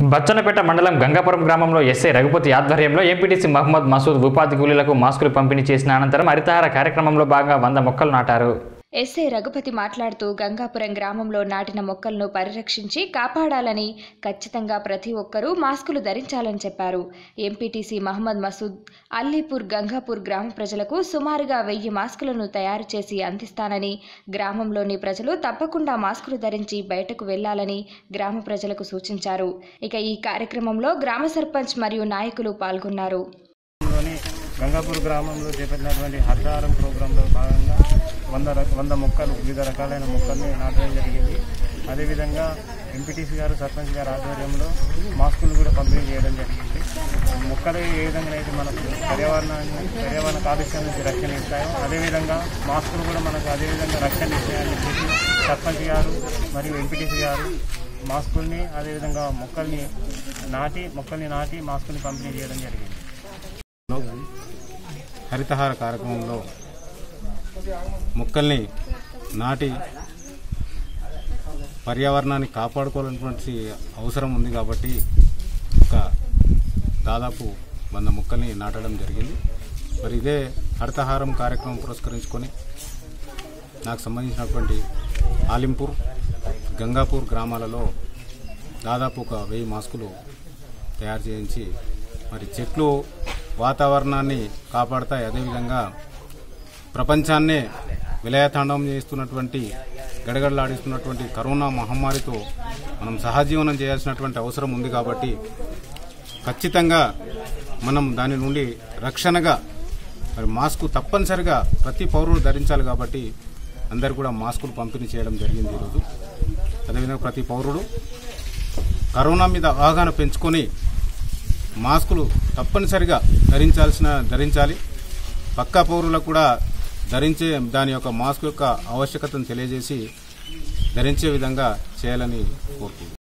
బచ్చన్నపేట మండలం గంగాపురం గ్రామంలో ఎస్ఐ రఘుపతి ఆధ్వర్యంలో ఎంపీటీసీ మహమ్మద్ మసూద్ ఉపాధి కూలీలకు మాస్కులు పంపిణీ చేసిన అనంతరం హరితహార కార్యక్రమంలో భాగంగా వంద మొక్కలు నాటారు ఎస్ఐ రఘుపతి మాట్లాడుతూ గంగాపురం గ్రామంలో నాటిన మొక్కలను పరిరక్షించి కాపాడాలని ఖచ్చితంగా ప్రతి ఒక్కరూ మాస్కులు ధరించాలని చెప్పారు ఎంపీటీసీ మహమ్మద్ మసూద్ అల్లీపూర్ గంగాపూర్ గ్రామ ప్రజలకు సుమారుగా వెయ్యి మాస్కులను తయారు చేసి అందిస్తానని గ్రామంలోని ప్రజలు తప్పకుండా మాస్కులు ధరించి బయటకు వెళ్లాలని గ్రామ ప్రజలకు సూచించారు ఇక ఈ కార్యక్రమంలో గ్రామ సర్పంచ్ మరియు నాయకులు పాల్గొన్నారు లోని గంగాపూర్ గ్రామంలో చేపట్టినటువంటి హరితహారం ప్రోగ్రాంలో భాగంగా వంద రక- వంద మొక్కలు వివిధ రకాలైన మొక్కల్ని నాటడం జరిగింది అదేవిధంగా ఎంపీటీసీ గారు సర్పంచ్ గారి ఆధ్వర్యంలో మాస్కులు కూడా పంపిణీ చేయడం జరిగింది మొక్కలు ఏ విధంగా అయితే మనకు పర్యావరణాన్ని పర్యావరణ కాలుష్యం నుంచి రక్షణ ఇస్తాయో అదేవిధంగా మాస్కులు కూడా మనకు అదేవిధంగా రక్షణ ఇస్తాయని చెప్పేసి సర్పంచ్ గారు మరియు ఎంపీటీసీ గారు మాస్కుల్ని అదేవిధంగా మొక్కల్ని నాటి మొక్కల్ని నాటి మాస్కుల్ని పంపిణీ చేయడం జరిగింది హరితహార కార్యక్రమంలో మొక్కల్ని నాటి పర్యావరణాన్ని కాపాడుకోవాలన్నటువంటి అవసరం ఉంది కాబట్టి ఒక దాదాపు వంద మొక్కల్ని నాటడం జరిగింది మరి ఇదే హరితహారం కార్యక్రమం పురస్కరించుకొని నాకు సంబంధించినటువంటి ఆలింపూర్ గంగాపూర్ గ్రామాలలో దాదాపు ఒక వెయ్యి మాస్కులు తయారు చేయించి మరి చెట్లు వాతావరణాన్ని కాపాడతాయి అదేవిధంగా ప్రపంచాన్నే విలయతాండవం చేస్తున్నటువంటి గడగడలాడిస్తున్నటువంటి కరోనా మహమ్మారితో మనం సహజీవనం చేయాల్సినటువంటి అవసరం ఉంది కాబట్టి ఖచ్చితంగా మనం దాని నుండి రక్షణగా మరి మాస్క్ తప్పనిసరిగా ప్రతి పౌరుడు ధరించాలి కాబట్టి అందరు కూడా మాస్కులు పంపిణీ చేయడం జరిగింది ఈరోజు అదేవిధంగా ప్రతి పౌరుడు కరోనా మీద అవగాహన పెంచుకొని మాస్కులు తప్పనిసరిగా ధరించాల్సిన ధరించాలి పక్కా పౌరులకు కూడా ధరించే దాని యొక్క మాస్క్ యొక్క ఆవశ్యకతను తెలియజేసి ధరించే విధంగా చేయాలని కోరుకుంటున్నాను